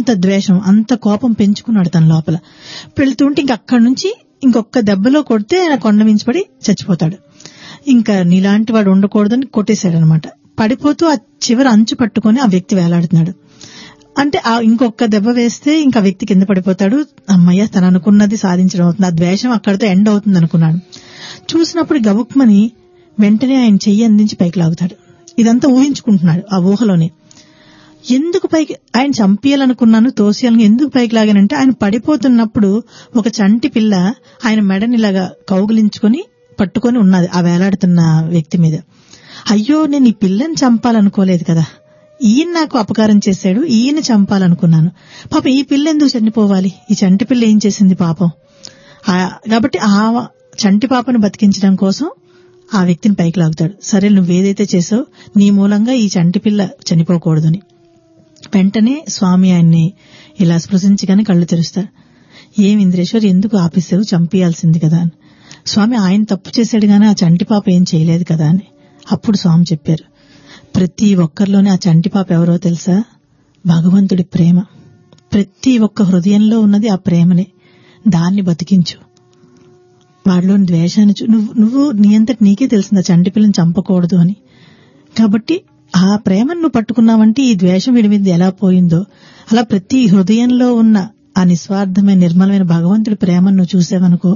అంత ద్వేషం అంత కోపం పెంచుకున్నాడు తన లోపల వెళ్తుంటే ఇంక అక్కడి నుంచి ఇంకొక దెబ్బలో కొడితే ఆయన కొండ మించిపడి చచ్చిపోతాడు ఇంకా నీలాంటి వాడు ఉండకూడదని కొట్టేశాడు అనమాట పడిపోతూ ఆ చివరి అంచు పట్టుకొని ఆ వ్యక్తి వేలాడుతున్నాడు అంటే ఆ ఇంకొక దెబ్బ వేస్తే ఇంకా ఆ వ్యక్తి కింద పడిపోతాడు అమ్మయ్య తను అనుకున్నది సాధించడం అవుతుంది ఆ ద్వేషం అక్కడితో ఎండ్ అవుతుంది అనుకున్నాడు చూసినప్పుడు గబుక్మని వెంటనే ఆయన చెయ్యి అందించి పైకి లాగుతాడు ఇదంతా ఊహించుకుంటున్నాడు ఆ ఊహలోనే ఎందుకు పైకి ఆయన చంపేయాలనుకున్నాను తోసేయాలని ఎందుకు పైకి లాగానంటే ఆయన పడిపోతున్నప్పుడు ఒక చంటి పిల్ల ఆయన మెడని ఇలాగా కౌగిలించుకొని పట్టుకొని ఉన్నది ఆ వేలాడుతున్న వ్యక్తి మీద అయ్యో నేను ఈ పిల్లని చంపాలనుకోలేదు కదా ఈయన నాకు అపకారం చేశాడు ఈయన చంపాలనుకున్నాను పాపం ఈ పిల్ల ఎందుకు చనిపోవాలి ఈ చంటి పిల్ల ఏం చేసింది పాపం ఆ- కాబట్టి ఆ చంటి పాపను బతికించడం కోసం ఆ వ్యక్తిని పైకి లాగుతాడు సరే నువ్వేదైతే చేసావు నీ మూలంగా ఈ చంటి పిల్ల చనిపోకూడదని వెంటనే స్వామి ఆయన్ని ఇలా స్పృశించగానే కళ్ళు తెరుస్తాడు ఏం ఇంద్రేశ్వర్ ఎందుకు ఆపేసావు చంపేయాల్సింది కదా అని స్వామి ఆయన తప్పు చేశాడు గానీ ఆ చంటి పాప ఏం చేయలేదు కదా అని అప్పుడు స్వామి చెప్పారు ప్రతి ఒక్కరిలోనే ఆ చంటి పాప ఎవరో తెలుసా భగవంతుడి ప్రేమ ప్రతి ఒక్క హృదయంలో ఉన్నది ఆ ప్రేమనే దాన్ని బతికించు వాడిలోని ద్వేషాన్ని చూ- నువ్వు నువ్వు నీ అంతటి నీకే తెలిసింది ఆ చంటి పిల్లని చంపకూడదు అని కాబట్టి ఆ ప్రేమను నువ్వు పట్టుకున్నావంటే ఈ ద్వేషం వీడి మీద ఎలా పోయిందో అలా ప్రతి హృదయంలో ఉన్న ఆ నిస్వార్థమైన నిర్మలమైన భగవంతుడి ప్రేమను నువ్వు చూసావనుకో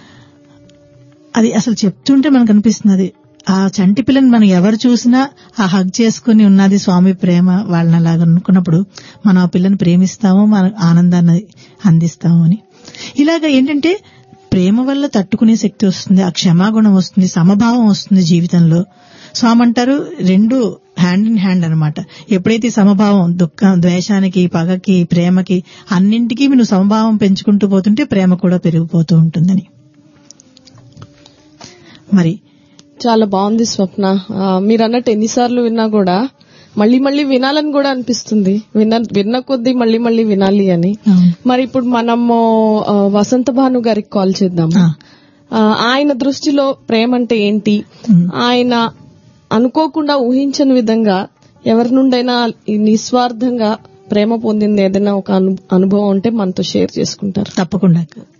అది అసలు చెప్తుంటే మనకు అనిపిస్తుంది ఆ చంటి పిల్లని మనం ఎవరు చూసినా ఆ హగ్ చేసుకుని ఉన్నది స్వామి ప్రేమ వాళ్ళని అలాగ అనుకున్నప్పుడు మనం ఆ పిల్లని ప్రేమిస్తాము మన ఆనందాన్ని అందిస్తాము అని ఇలాగ ఏంటంటే ప్రేమ వల్ల తట్టుకునే శక్తి వస్తుంది ఆ క్షమాగుణం వస్తుంది సమభావం వస్తుంది జీవితంలో స్వామి అంటారు రెండు హ్యాండ్ ఇన్ హ్యాండ్ అన్నమాట ఎప్పుడైతే ఈ సమభావం దుఃఖం ద్వేషానికి పగకి ప్రేమకి అన్నింటికీ నువ్వు సమభావం పెంచుకుంటూ పోతుంటే ప్రేమ కూడా పెరిగిపోతూ ఉంటుందని మరి చాలా బాగుంది స్వప్న ఆ, మీరు అన్నట్టు ఎన్నిసార్లు విన్నా కూడా మళ్ళీ మళ్ళీ వినాలని కూడా అనిపిస్తుంది విన్న విన్న కొద్దీ మళ్ళీ మళ్ళీ వినాలి అని అవును. మరి ఇప్పుడు మనము ఆ, వసంత భాను గారికి కాల్ చేద్దాం ఆ, ఆ, ఆయన దృష్టిలో ప్రేమ అంటే ఏంటి ఉమ్. ఆయన అనుకోకుండా ఊహించని విధంగా ఎవరి నుండైనా ఈ నిస్వార్థంగా ప్రేమ పొందింది ఏదైనా ఒక అను- అనుభవం ఉంటే మనతో షేర్ చేసుకుంటారు తప్పకుండా